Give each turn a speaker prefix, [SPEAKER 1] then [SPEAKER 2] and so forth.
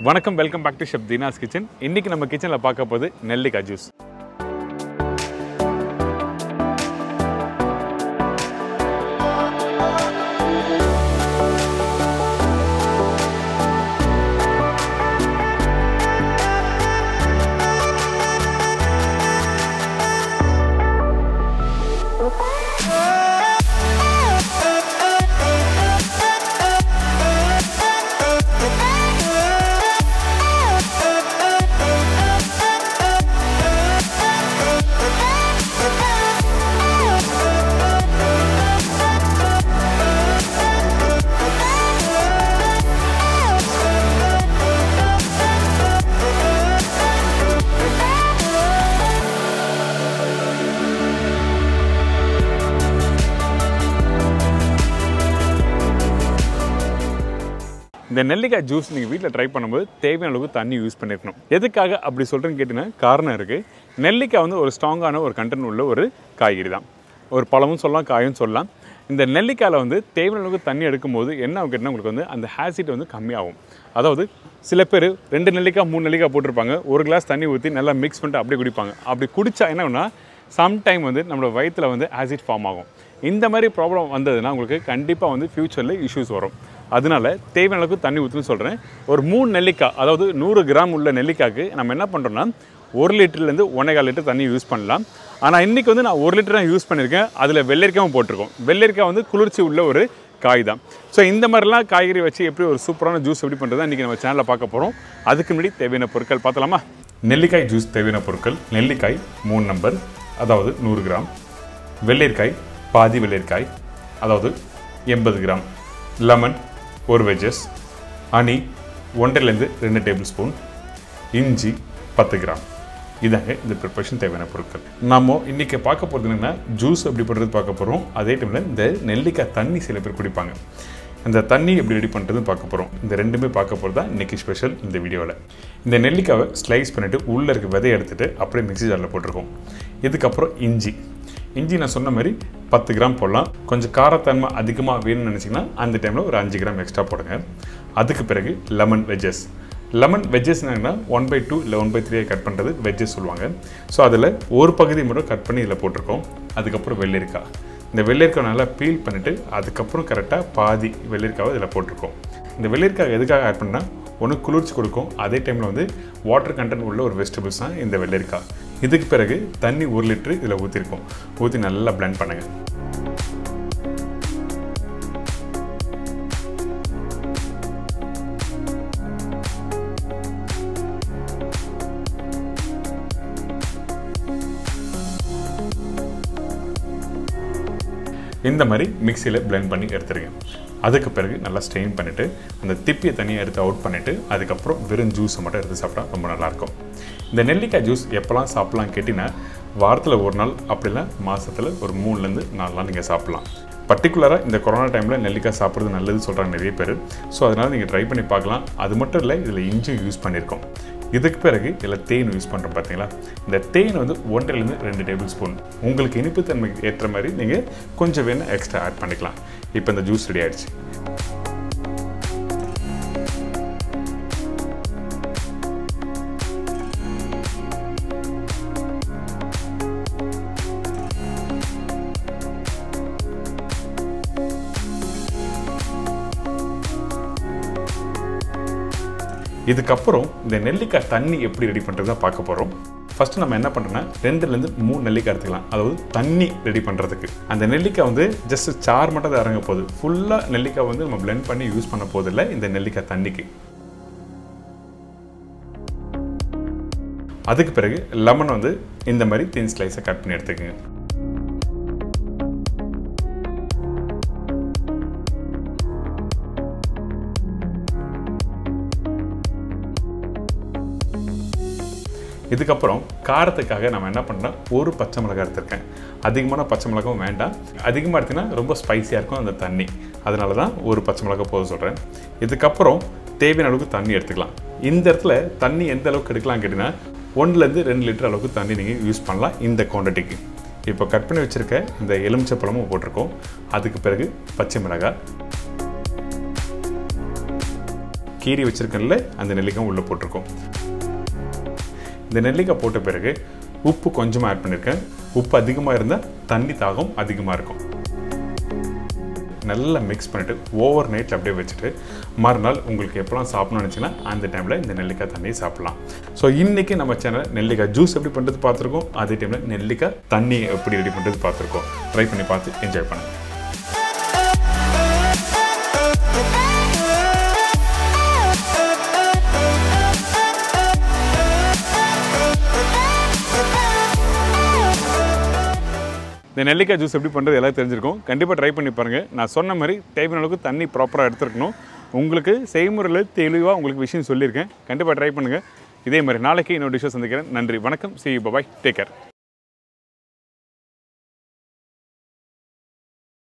[SPEAKER 1] வணக்கம் welcome back to chef Deena's kitchen இன்னைக்கு நம்ம கிச்சனில் பார்க்க போகுது நெல்லிக்காய் ஜூஸ் இந்த நெல்லிக்காய் ஜூஸ் நீங்கள் வீட்டில் ட்ரை பண்ணும்போது தேவையான அளவுக்கு தண்ணி யூஸ் பண்ணியிருக்கணும் எதுக்காக அப்படி சொல்கிறேன்னு கேட்டிங்கன்னா காரணம் இருக்குது நெல்லிக்காய் வந்து ஒரு ஸ்ட்ராங்கான ஒரு கண்டென்ட் உள்ள ஒரு காய்கறி தான் ஒரு பழமும் சொல்லலாம் காயும் சொல்லலாம் இந்த நெல்லிக்காயில் வந்து தேவையான அளவுக்கு தண்ணி எடுக்கும்போது என்ன ஆகும் கேட்டிங்கன்னா உங்களுக்கு வந்து அந்த ஹேசிட் வந்து கம்மியாகும் அதாவது சில பேர் ரெண்டு நெல்லிக்காய் மூணு நெல்லிக்காய் போட்டிருப்பாங்க ஒரு கிளாஸ் தண்ணி ஊற்றி நல்லா மிக்ஸ் பண்ணிட்டு அப்படியே குடிப்பாங்க அப்படி குடித்தா என்ன ஆகும்னா சம்டைம் வந்து நம்மளோட வயிற்றில் வந்து ஆசிட் ஃபார்ம் ஆகும் இந்த மாதிரி ப்ராப்ளம் வந்ததுன்னா உங்களுக்கு கண்டிப்பாக வந்து ஃப்யூச்சரில் இஷ்யூஸ் வரும் அதனால தேவையான அளவுக்கு தண்ணி ஊற்றுன்னு சொல்கிறேன் ஒரு மூணு நெல்லிக்காய் அதாவது நூறு கிராம் உள்ள நெல்லிக்காய்க்கு நம்ம என்ன பண்ணுறோம்னா ஒரு லிட்டர்லேருந்து ஒன்றேகால் லிட்டர் தண்ணி யூஸ் பண்ணலாம் ஆனால் இன்றைக்கி வந்து நான் ஒரு லிட்டர் தான் யூஸ் பண்ணியிருக்கேன் அதில் வெள்ளரிக்காயும் போட்டிருக்கோம் வெள்ளரிக்காய் வந்து குளிர்ச்சி உள்ள ஒரு காய் தான் ஸோ இந்த மாதிரிலாம் காய்கறி வச்சு எப்படி ஒரு சூப்பரான ஜூஸ் எப்படி பண்ணுறது இன்றைக்கி நம்ம சேனலில் பார்க்க போகிறோம் அதுக்கு முன்னாடி தேவையான பொருட்கள் பார்த்தலாமா நெல்லிக்காய் ஜூஸ் தேவையான பொருட்கள் நெல்லிக்காய் மூணு நம்பர் அதாவது நூறு கிராம் வெள்ளரிக்காய் பாதி வெள்ளரிக்காய் அதாவது எண்பது கிராம் லெமன் ஒரு வெஜஸ் ஹனி ஒன்றிலேருந்து ரெண்டு டேபிள் ஸ்பூன் இஞ்சி பத்து கிராம் இதாங்க இந்த ப்ரிப்பரேஷன் தேவையான பொருட்கள் நாம இன்றைக்கி பார்க்க போகிறது என்னென்னா ஜூஸ் எப்படி பண்ணுறது பார்க்க போகிறோம் அதே டைமில் இந்த நெல்லிக்காய் தண்ணி சில பேர் குடிப்பாங்க அந்த தண்ணி எப்படி ரெடி பண்ணுறதுன்னு பார்க்க போகிறோம் இந்த ரெண்டுமே பார்க்க போகிறது தான் இன்றைக்கி ஸ்பெஷல் இந்த வீடியோவில் இந்த நெல்லிக்காவை ஸ்லைஸ் பண்ணிவிட்டு உள்ளே இருக்க விதையை எடுத்துகிட்டு அப்படியே மிக்ஸி ஜாரில் போட்டிருக்கோம் இதுக்கப்புறம் இஞ்சி இஞ்சி நான் சொன்ன மாதிரி பத்து கிராம் போடலாம் கொஞ்சம் காரத்தன்மை அதிகமாக வேணும்னு நினச்சிங்கன்னா அந்த டைமில் ஒரு அஞ்சு கிராம் எக்ஸ்ட்ரா போடுங்க அதுக்கு பிறகு லெமன் வெஜ்ஜஸ் லெமன் வெஜ்ஜஸ் என்னன்னா ஒன் பை டூ இல்லை ஒன் பை த்ரீயை கட் பண்ணுறது வெஜ்ஜஸ் சொல்லுவாங்க ஸோ அதில் ஒரு பகுதி மட்டும் கட் பண்ணி இதில் போட்டிருக்கோம் அதுக்கப்புறம் வெள்ளரிக்காய் இந்த வெள்ளரிக்காய் நல்லா பீல் பண்ணிவிட்டு அதுக்கப்புறம் கரெக்டாக பாதி வெள்ளரிக்காவை இதில் போட்டிருக்கோம் இந்த வெள்ளரிக்காய் எதுக்காக ஆட் பண்ணால் ஒன்று குளிர்ச்சி கொடுக்கும் அதே டைமில் வந்து வாட்டர் கண்டென்ட் உள்ள ஒரு வெஜிடபிள்ஸ் தான் இந்த வெள்ளரிக்காய் இதுக்கு பிறகு தண்ணி ஒரு லிட்டரு இதில் ஊற்றிருக்கோம் ஊற்றி நல்லா பிளெண்ட் பண்ணுங்கள் இந்த மாதிரி மிக்சியில் பிளெண்ட் பண்ணி எடுத்துருங்க அதுக்கு பிறகு நல்லா ஸ்ட்ரெயின் பண்ணிவிட்டு அந்த திப்பியை தனியாக எடுத்து அவுட் பண்ணிவிட்டு அதுக்கப்புறம் வெறும் ஜூஸை மட்டும் எடுத்து சாப்பிட்டா ரொம்ப நல்லாயிருக்கும் இந்த நெல்லிக்காய் ஜூஸ் எப்போல்லாம் சாப்பிட்லாம் கேட்டிங்கன்னா வாரத்தில் ஒரு நாள் அப்படின்னா மாதத்தில் ஒரு மூணுலேருந்து நாலு நாள் நீங்கள் சாப்பிட்லாம் பர்டிகுலராக இந்த கொரோனா டைமில் நெல்லிக்காய் சாப்பிட்றது நல்லது சொல்கிறாங்க நிறைய பேர் ஸோ அதனால் நீங்கள் ட்ரை பண்ணி பார்க்கலாம் அது மட்டும் இல்லை இதில் இஞ்சியும் யூஸ் பண்ணியிருக்கோம் இதுக்கு பிறகு இதில் தேன் யூஸ் பண்ணுறோம் பார்த்தீங்களா இந்த தேன் வந்து ஒன்றிலேருந்து ரெண்டு டேபிள் ஸ்பூன் உங்களுக்கு இனிப்பு தன்மைக்கு ஏற்ற மாதிரி நீங்கள் கொஞ்சம் வேணும் எக்ஸ்ட்ரா ஆட் பண்ணிக்கலாம் இப்போ இந்த ஜூஸ் ரெடி ஆயிடுச்சு இதுக்கப்புறம் இந்த நெல்லிக்காய் தண்ணி எப்படி ரெடி பண்ணுறதா பார்க்க போகிறோம் ஃபஸ்ட்டு நம்ம என்ன பண்ணுறோன்னா ரெண்டுலேருந்து மூணு நெல்லிக்காய் எடுத்துக்கலாம் அதாவது தண்ணி ரெடி பண்ணுறதுக்கு அந்த நெல்லிக்காய் வந்து ஜஸ்ட் சார் மட்டும் தான் இறங்க போகுது ஃபுல்லாக நெல்லிக்காய் வந்து நம்ம பிளெண்ட் பண்ணி யூஸ் பண்ண போதில்லை இந்த நெல்லிக்காய் தண்ணிக்கு அதுக்கு பிறகு லெமன் வந்து இந்த மாதிரி தின் ஸ்லைஸை கட் பண்ணி எடுத்துக்கோங்க இதுக்கப்புறம் காரத்துக்காக நம்ம என்ன பண்ணோம் ஒரு பச்சை மிளகாய் எடுத்திருக்கேன் அதிகமான பச்சை மிளகாவும் வேண்டாம் அதிகமாக எடுத்திங்கன்னா ரொம்ப ஸ்பைஸியாக இருக்கும் அந்த தண்ணி அதனால தான் ஒரு பச்சை மிளகாய் போதும் சொல்கிறேன் இதுக்கப்புறம் தேவையான அளவுக்கு தண்ணி எடுத்துக்கலாம் இந்த இடத்துல தண்ணி எந்த அளவுக்கு எடுக்கலாம் கேட்டிங்கன்னா ஒன்றுலேருந்து ரெண்டு லிட்டர் அளவுக்கு தண்ணி நீங்கள் யூஸ் பண்ணலாம் இந்த குவான்டிட்டிக்கு இப்போ கட் பண்ணி வச்சுருக்க இந்த எலுமிச்சை பழமும் போட்டிருக்கோம் அதுக்கு பிறகு பச்சை மிளகாய் கீரி வச்சிருக்கல அந்த நெல்லிக்காய் உள்ளே போட்டிருக்கோம் இந்த நெல்லிக்காய் போட்ட பிறகு உப்பு கொஞ்சமாக ஆட் பண்ணியிருக்கேன் உப்பு அதிகமாக இருந்தால் தண்ணி தாகம் அதிகமாக இருக்கும் நல்லா மிக்ஸ் பண்ணிவிட்டு ஓவர் நைட்டில் அப்படியே வச்சுட்டு மறுநாள் உங்களுக்கு எப்போலாம் சாப்பிடணும்னு நினச்சிங்கன்னா அந்த டைமில் இந்த நெல்லிக்காய் தண்ணியை சாப்பிட்லாம் ஸோ இன்றைக்கி நம்ம சேனல் நெல்லிக்காய் ஜூஸ் எப்படி பண்ணுறது பார்த்துருக்கோம் அதே டைமில் நெல்லிக்காய் தண்ணி எப்படி ரெடி பண்ணுறது பார்த்துருக்கோம் ட்ரை பண்ணி பார்த்து என்ஜாய் பண்ணுங்கள் இந்த நெல்லிக்காய் ஜூஸ் எப்படி பண்ணுறது எல்லாம் தெரிஞ்சிருக்கும் கண்டிப்பாக ட்ரை பண்ணி பாருங்கள் நான் சொன்ன மாதிரி தேவையான அளவுக்கு தண்ணி ப்ராப்பராக எடுத்துருக்கணும் உங்களுக்கு செய்முறையில் தெளிவாக உங்களுக்கு விஷயம் சொல்லியிருக்கேன் கண்டிப்பாக ட்ரை பண்ணுங்கள் இதே மாதிரி நாளைக்கு இன்னொரு டிஷ்ஷை சந்திக்கிறேன் நன்றி வணக்கம் சி பாய் டேக் கேர்